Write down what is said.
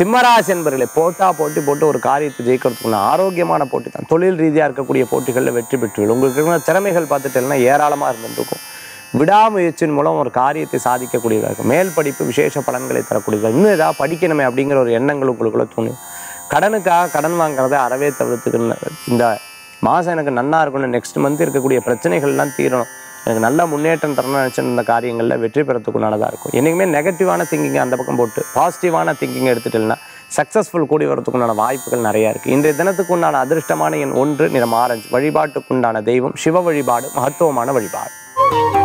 சிம்மராசி என்பர்களை போட்டா போட்டி போட்டு ஒரு காரியத்தை ஜெயிக்கிறதுக்குள்ள ஆரோக்கியமான போட்டி தான் தொழில் ரீதியாக இருக்கக்கூடிய போட்டிகளில் வெற்றி பெற்றுவிடும் உங்களுக்கு இருக்கிற திறமைகள் பார்த்துட்டேன்னா ஏராளமாக இருந்துருக்கும் விடாமுயற்சியின் மூலம் ஒரு காரியத்தை சாதிக்கக்கூடியதாக இருக்கும் மேல் படிப்பு விசேஷ பலன்களை தரக்கூடியதாக இன்னும் ஏதாவது படிக்கணுமே அப்படிங்கிற ஒரு எண்ணங்கள் உங்களுக்குள்ள தோணும் கடனுக்காக கடன் வாங்குறதை அறவே தவிர்த்துக்கணும் இந்த மாதம் எனக்கு நன்னா இருக்கணும் நெக்ஸ்ட் மந்த் இருக்கக்கூடிய பிரச்சனைகள்லாம் தீரணும் எனக்கு நல்ல முன்னேற்றம் தரணும்னு நினச்சிட்டு இந்த காரியங்களில் வெற்றி பெறத்துக்குள்ளானதாக இருக்கும் என்றைக்குமே நெகட்டிவான திங்கிங் அந்த பக்கம் போட்டு பாசிட்டிவான திங்கிங் எடுத்துட்டேன்னா சக்ஸஸ்ஃபுல் கூடி வரதுக்குண்டான வாய்ப்புகள் நிறையா இருக்குது இன்றைய தினத்துக்கு உண்டான அதிர்ஷ்டமான எண் ஒன்று நிறம் ஆரஞ்சு வழிபாட்டுக்குண்டான தெய்வம் சிவ வழிபாடு மகத்துவமான வழிபாடு